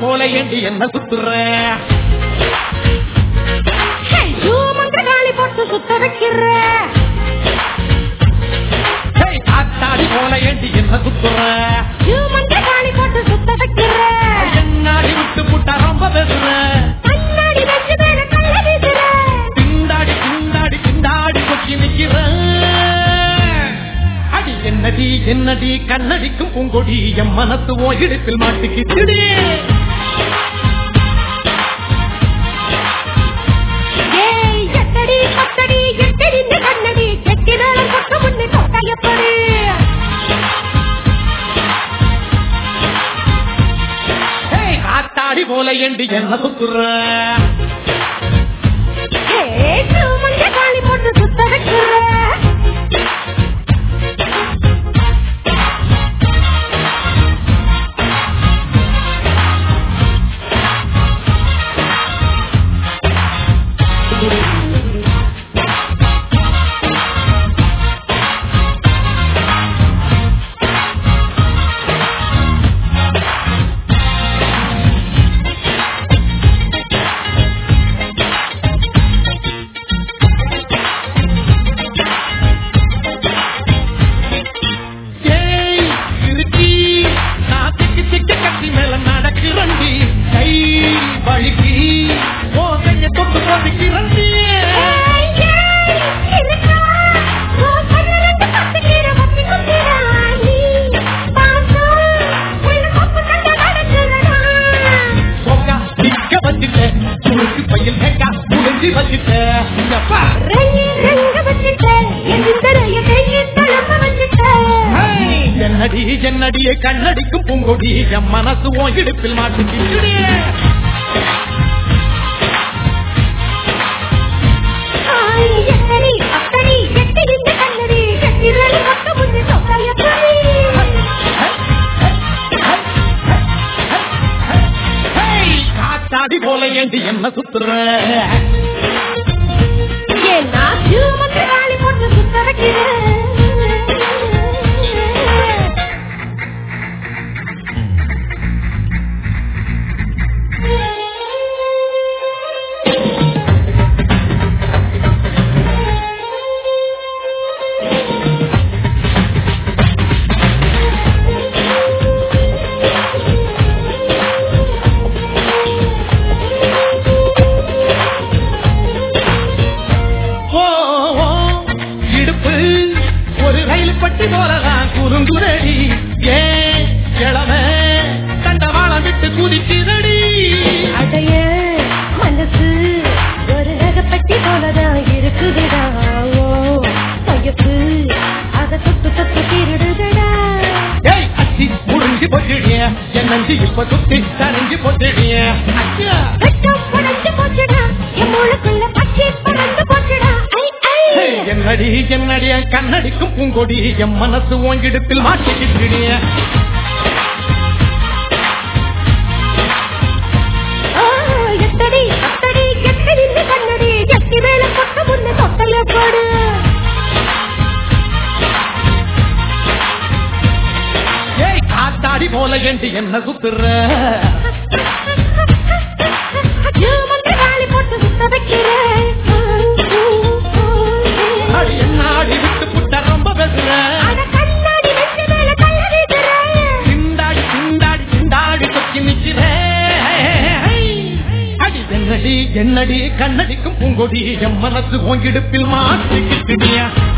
போல ஏண்டி என்ன சுத்துற மந்திரகாளி போட்டு சுத்த வைக்கிற ஹேய், காத்தாடி போல ஏண்டி என்ன சுத்துற மந்திரகாளி போட்டு சுத்த வைக்கிற என்னாடி விட்டு புட்டா ரொம்ப பேசுற கண்ணாடி வச்சு மேல கள்ள வீசுற திண்டாடி திண்டாடி திண்டாடி கொச்சி நிக்கிற அடி என்னடி என்னடி கண்ணடிக்கும் பூங்கொடி என் மனசு ஓ இடுப்பில் மாட்டிக்கிச்சுடி ஏய் எட்டடி பத்தடி எட்டடி இந்த கண்ணடி எட்டி மேல கொட்ட முன்னே கொட்டாயப்படு ஹேய், காத்தாடி போல ஏண்டி என்ன சுத்துற ஏய் மந்திரகாளி போட்டு சுத்த வைக்கிற ஏய், கிறுக்கி, நான் திக்கு திக்கு கத்தி மேல நடக்கிறண்டி. கை வழுக்கி, ஓ கைய தொட்டு கொதிக்கிறண்டி. ஏய் ஏய் இருக்கா ஓ கண்ணரத்து பத்திக்கிற பத்தி குத்திரா நீ பாசா உள்ள கொப்பு கட்ட நடக்கிறடா சொக்கா நிக்க வச்சிட்ட, சுருக்கு பையில் கேக்கா புழிஞ்சு வச்சிட்ட. எப்பா? ரங்கி ரங்க வச்சிட்ட எந்திரைய கையில் தளம்ப வச்சிட்ட ஹேய், என்னடி என்னடி கண்ணடிக்கும் பூங்கொடி என் மனசு உன் இடுப்பில் மாட்டிக்கிச்சுடி ஆய் எத்தனை அத்தனை எட்டி இந்த கண்ணடி எட்டி மேல கொட்ட முன்னே சொத்தாயப்படி ஹேய், காத்தாடி போல ஏண்டி என்ன சுத்துற ஏன்னா ஜூமத்து காளி போட்டு சுத்த வைக்கிறேன் ஓ, ஓ, இடுப்பு ஒரு ரயில் பட்டி போலதான் குறுங்குரடி ஏன் கிழமை தண்டவாளம் விட்டு குதிக்குதடி அடைய மனசு ஒரு நகப்பட்டி போலதான் இருக்குதுடா ஓ கையப்பு அத தொட்டு தொட்டு திருடுதடா ஏய் அச்சி முடிஞ்சு போச்சுடிய என் நஞ்சு இப்ப சுத்தி தனிஞ்சு போச்சுடிய அச்சா வெட்டம் உடைஞ்சு போச்சுடா என் மூளைக்குள்ள பச்சை பறந்து போச்சுடா ஐ ஐ ஏய், என்னடி என்னடி என் கண்ணடிக்கும் பூங்கொடி என் மனசு ஓங்கிடத்தில் மாட்டிக்கிட்டுடிய ஆ, எத்தடி அத்தடி எத்தடி இந்த கண்ணடி எட்டி மேல கொட்ட முன்ன தொட்டல போடு ஏய் காத்தாடி போல ஏண்டி என்ன சுத்துற ஜூமந்து காளி போட்டு சுத்த வைக்கிறேன் அடி என்னாடி விட்டு புட்ட ரொம்ப பேசுற அட கண்ணாடி வெச்சு மேல கள்ள வீசுறேன் திண்டாடி திண்டாடி திண்டாடி தொக்கி நிக்கிறே அடி என்னடி என்னடி கண்ணடிக்கும் பூங்கொடி என் மனசு ஓங்கிடுப்பில் மாட்டிக்கிட்டுடியா